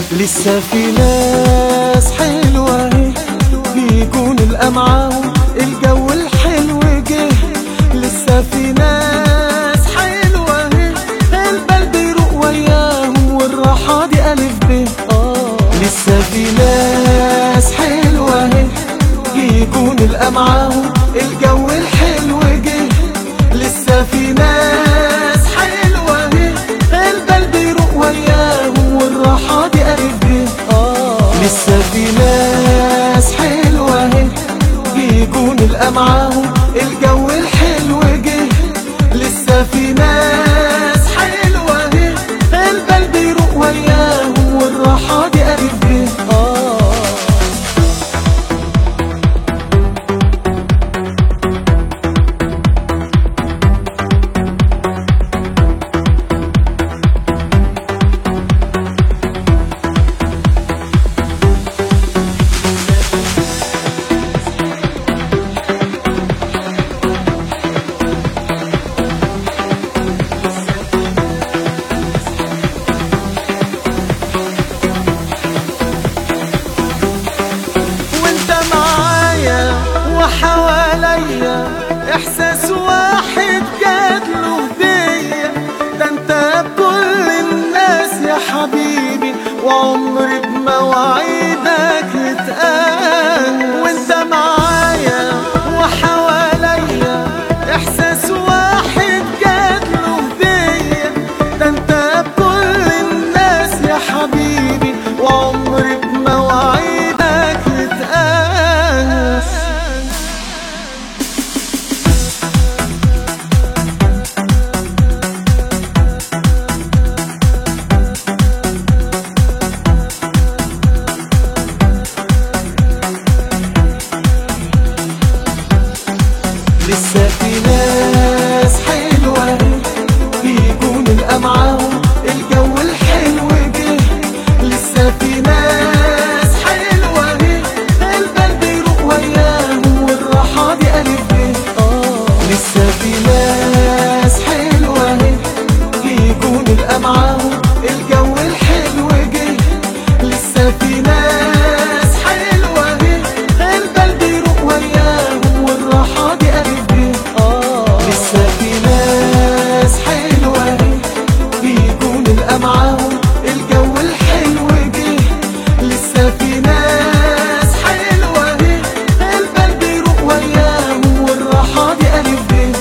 لسه في ناس حلوة اهي بيكون الأمعاهم الجو الحلو جه لسه في ناس حلوة اهي البال بيروق وياهم والراحة دي ألف ب آه لسه في ناس حلوة اهي بيكون الأمعاهم الجو الحلو جه لسه في ناس حلوة اهي البال بيروق وياهم والراحة دي ألف ب آه لسه في ناس حلوة اهي بيكون الأمعاهم الجو الحلو جه لسه في ناس حلوة اهي البال بيروق وياهم والراحة دي ألف ب آه وانت معايا وحواليا احساس واحد جاتله هدية ده انت بكل الناس يا حبيبي وعمري بمواعيدك اتقال وانت معايا وحواليا احساس واحد جاتله هدية ده انت بكل الناس يا حبيبي وعمري بمواعيدك اتقاس لسه في ناس حلوة بيكون الأمعاهم الجو الحلو جه لسه في ناس حلوة البال بيروق وياهم والراحة دي ألف ب آه لسه في ناس حلوة بيكون الأمعاهم الجو الحلو جه لسه في ناس حلوة البال بيروق وياهم والراحة دي ألف ب آه لسه في ناس حلوة بيكون الأمعاهم الجو الحلو جه لسه في ناس حلوة البال بيروق وياهم والراحة دي ألف ب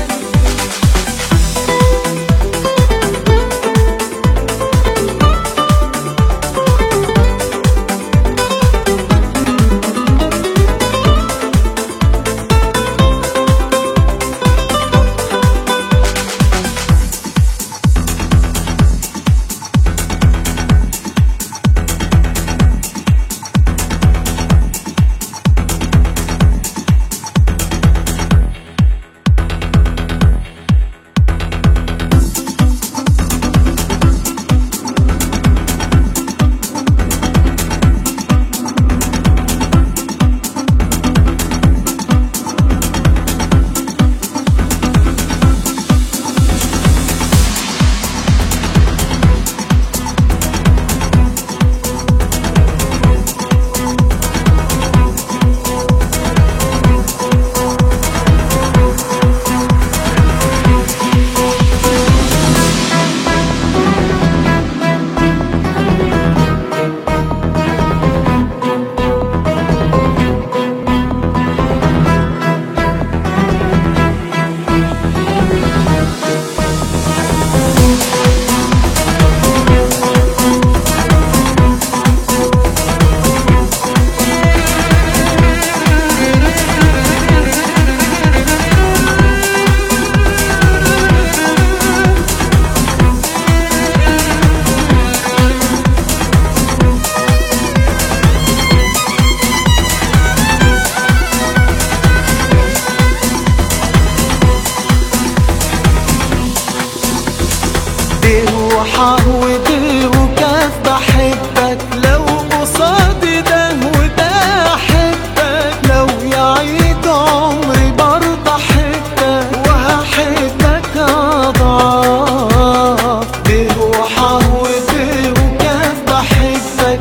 ده وحهود وكاف بحبك لو قصادي ده وده احبك لو يعيد عمري برضه احبك وهحبك اضعاف ده وحهود وكاف بحبك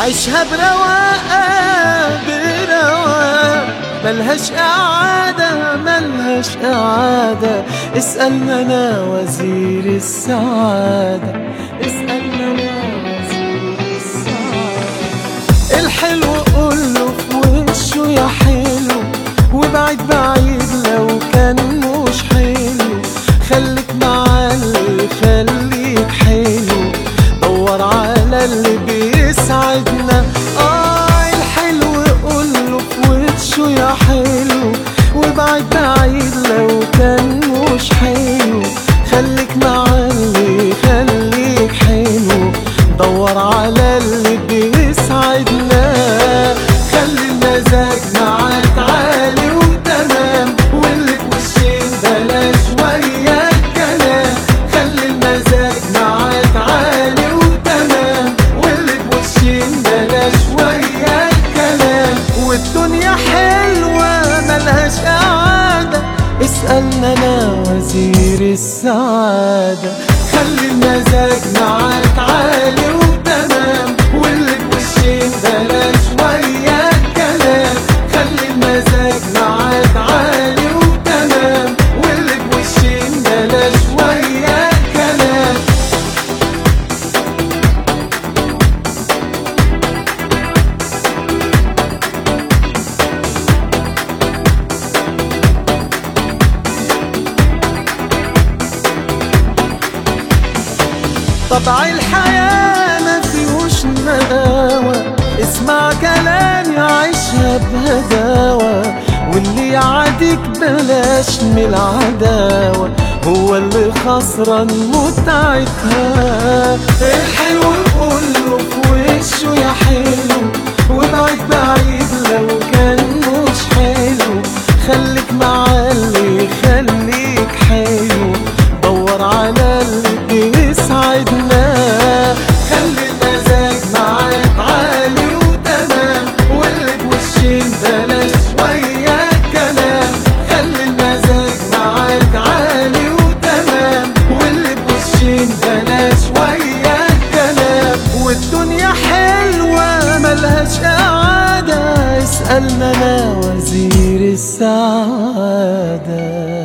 عيشها برواقة برواقة ملهاش إعادة ملهاش إعادة اسألنا أنا وزير السعادة اسألنا أنا وزير السعادة الحلو قوله في وشه يا حلو وبعيد بعيد لو كان مش حلو خليك مع اللي يخليك حلو دور على اللي بيسعدنا اه الحلو قوله في وشه يا حلو وبعيد بعيد لو كان مش حلو خليك مع اللي يخليك حلو دور على اللي بيسعدنا خلي المزاج معاك عالي وتمام واللي في وشين بلاش ويا الكلام خلي المزاج معاك عالي وتمام واللي في وشين بلاش ويا الكلام والدنيا حلوة ملهاش قعدة اسألنا أنا وزير السعادة خلي المزاج معاك عالي وتمام واللي في وشين بلاش ويا الكلام خلي المزاج معاك عالي وتمام واللي في وشين بلاش ويا الكلام طبع الحياة ما فيهوش نداوة اسمع كلامي عيشها بهداوة واللي يعاديك بلاش من العداوة هو اللي خسران متعتها الحلو قوله في وشه يا حلو وابعد بعيد لو كان مش حلو خليك مع اللي يخليك حلو دور على اللي بيسعدنا خلي المزاج معاك عالي وتمام واللي بوشين بلاش ويا الكلام خلي المزاج معاك عالي وتمام واللي بوشين بلاش ويا الكلام والدنيا حلوة ملهاش قعدة اسألنا أنا وزير السعادة